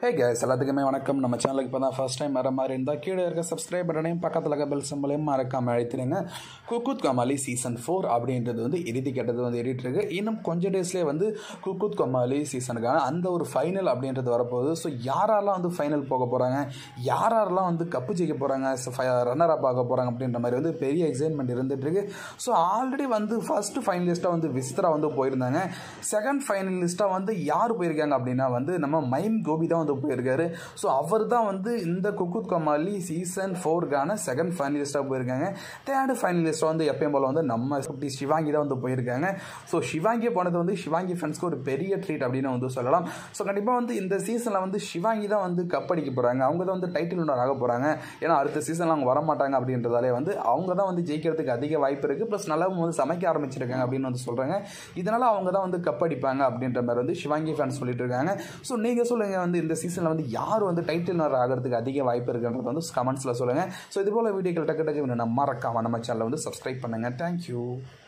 ஹே case எல்லாத்துக்குமே வணக்கம் நம்ம சேனலுக்கு இப்போ தான் ஃபஸ்ட் டைம் வர மாதிரி இருந்தால் கீழே இருக்க சப்ஸ்கிரைப் பட்டனையும் பக்கத்தில் இருக்க பெல் சிம்பளையும் மறக்காமல் அழைத்திருங்க குக்குத் கமாலி சீசன் ஃபோர் அப்படின்றது வந்து இறுதி கட்டது வந்து ஏறிட்டுருக்கு இன்னும் கொஞ்சம் டேஸ்லேயே வந்து குக்குத் கமாலி சீசனுக்கான அந்த ஒரு ஃபைனல் அப்படின்றது வரப்போகுது ஸோ யாரெல்லாம் வந்து ஃபைனல் போக போகிறாங்க யாரெல்லாம் வந்து கப்பு ஜெயிக்க போகிறாங்க ரன்னர் அப் ஆக போகிறாங்க அப்படின்ற மாதிரி வந்து பெரிய எக்ஸைட்மெண்ட் இருந்துட்டு இருக்கு ஸோ ஆல்ரெடி வந்து ஃபர்ஸ்ட் ஃபைனலிஸ்ட்டாக வந்து விஸ்தரா வந்து போயிருந்தாங்க செகண்ட் ஃபைனலிஸ்ட்டாக வந்து யார் போயிருக்காங்க அப்படின்னா வந்து நம்ம மைம் கோபி தான் வந்து போயிருக்காரு ஸோ அவர் தான் வந்து இந்த குக்குத் கமாலி சீசன் ஃபோருக்கான செகண்ட் ஃபைனலிஸ்ட்டாக போயிருக்காங்க தேர்டு ஃபைனலிஸ்ட்டாக வந்து எப்பயும் போல் வந்து நம்ம குட்டி சிவாங்கி தான் வந்து போயிருக்காங்க ஸோ சிவாங்கி போனது வந்து சிவாங்கி ஃப்ரெண்ட்ஸ்க்கு ஒரு பெரிய ட்ரீட் அப்படின்னு வந்து சொல்லலாம் ஸோ கண்டிப்பாக வந்து இந்த சீசனில் வந்து சிவாங்கி தான் வந்து கப் அடிக்க போகிறாங்க அவங்க தான் வந்து டைட்டில் வினர் ஆக போகிறாங்க ஏன்னா அடுத்த சீசனில் அவங்க வரமாட்டாங்க அப்படின்றதாலே வந்து அவங்க தான் வந்து ஜெயிக்கிறதுக்கு அதிக வாய்ப்பு இருக்குது ப்ளஸ் நல்லாவும் வந்து சமைக்க ஆரம்பிச்சிருக்காங்க அப்படின்னு வந்து சொல்கிறாங்க இதனால் அவங்க தான் வந்து கப் அடிப்பாங்க அப்படின்ற மாதிரி வந்து சிவாங்கி ஃபேன்ஸ் சொல்லிட்டு இருக்காங்க ஸோ நீங்கள் சொல்லுங்கள் வந்து இந்த சீசனில் வந்து யார் வந்து டைட்டில் வினர் ஆகிறதுக்கு அதிக வாய்ப்பு இருக்குன்றது வந்து கமெண்ட்ஸில் சொல்லுங்கள் ஸோ இது போல் வீடியோக்கள் டக்கு டக்கு வேணும் மறக்காம நம்ம சேனலை வந்து சப்ஸ்கிரைப் பண்ணுங்கள் தேங்க்யூ